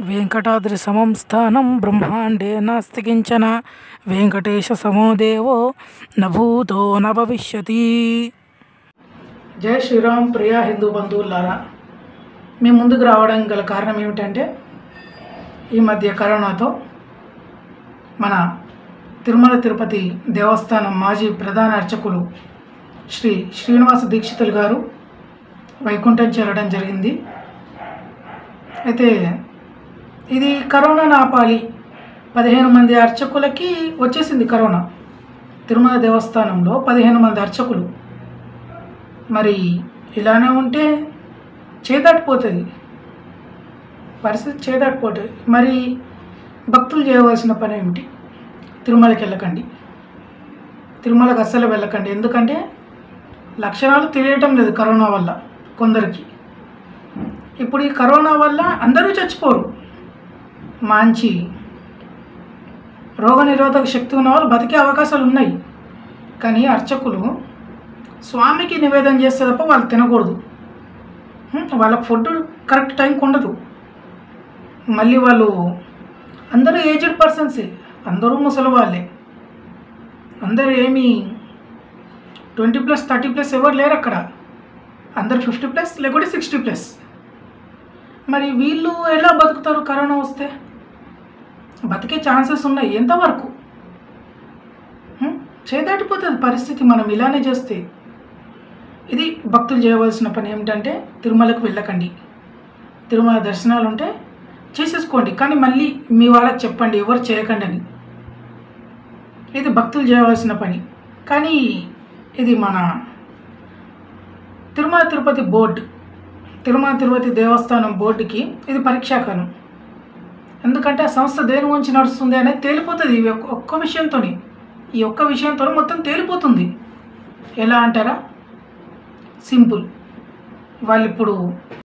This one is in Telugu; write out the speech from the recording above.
వెంకటాద్రి సమం స్థానం బ్రహ్మాండే నాస్తి కించన వెంకటేశ సమో దేవో నభూతో న భవిష్యతి జై శ్రీరామ్ ప్రియా హిందూ బంధువులారా మీ ముందుకు రావడానికి గల కారణం ఏమిటంటే ఈ మధ్య కరోనాతో మన తిరుమల తిరుపతి దేవస్థానం మాజీ ప్రధాన అర్చకులు శ్రీ శ్రీనివాస దీక్షితులు గారు వైకుంఠం చేరడం జరిగింది అయితే ఇది కరోనాను ఆపాలి పదిహేను మంది అర్చకులకి వచ్చేసింది కరోనా తిరుమల దేవస్థానంలో పదిహేను మంది అర్చకులు మరి ఇలానే ఉంటే చేదాటిపోతుంది పరిస్థితి చేదాటిపోతుంది మరి భక్తులు చేయవలసిన పని ఏమిటి తిరుమలకి వెళ్ళకండి తిరుమలకు అస్సలు వెళ్ళకండి ఎందుకంటే లక్షణాలు తెలియటం లేదు కరోనా వల్ల కొందరికి ఇప్పుడు ఈ కరోనా వల్ల అందరూ చచ్చిపోరు మంచి రోగనిరోధక శక్తి ఉన్న వాళ్ళు బతికే అవకాశాలు ఉన్నాయి కానీ అర్చకులు స్వామికి నివేదన చేస్తే తప్ప వాళ్ళు తినకూడదు హ్మ్, వాళ్ళ ఫుడ్ కరెక్ట్ టైంకి ఉండదు మళ్ళీ వాళ్ళు అందరూ ఏజ్డ్ పర్సన్సే అందరూ ముసలి వాళ్ళే అందరూ ఏమీ ట్వంటీ ప్లస్ థర్టీ ప్లస్ ఎవరు లేరు అక్కడ అందరు ఫిఫ్టీ ప్లస్ లేకుంటే సిక్స్టీ ప్లస్ మరి వీళ్ళు ఎలా బతుకుతారు కరోనా వస్తే బతికే ఛాన్సెస్ ఉన్నాయి ఎంతవరకు హ్మ్? చేదాటిపోతుంది పరిస్థితి మనం ఇలానే చేస్తే ఇది భక్తులు చేయవలసిన పని ఏమిటంటే తిరుమలకు వెళ్ళకండి తిరుమల దర్శనాలు ఉంటే చేసేసుకోండి కానీ మళ్ళీ మీ వాళ్ళకి చెప్పండి ఎవరు చేయకండి అని ఇది భక్తులు చేయవలసిన పని కానీ ఇది మన తిరుమల తిరుపతి బోర్డు తిరుమల తిరుపతి దేవస్థానం బోర్డుకి ఇది పరీక్షాకాలం ఎందుకంటే ఆ సంస్థ దేని గురించి నడుస్తుంది అనేది తేలిపోతుంది ఈ ఒక్క- ఒక్క విషయంతో ఈ ఒక్క విషయంతో మొత్తం తేలిపోతుంది ఎలా అంటారా సింపుల్ వాళ్ళు ఇప్పుడు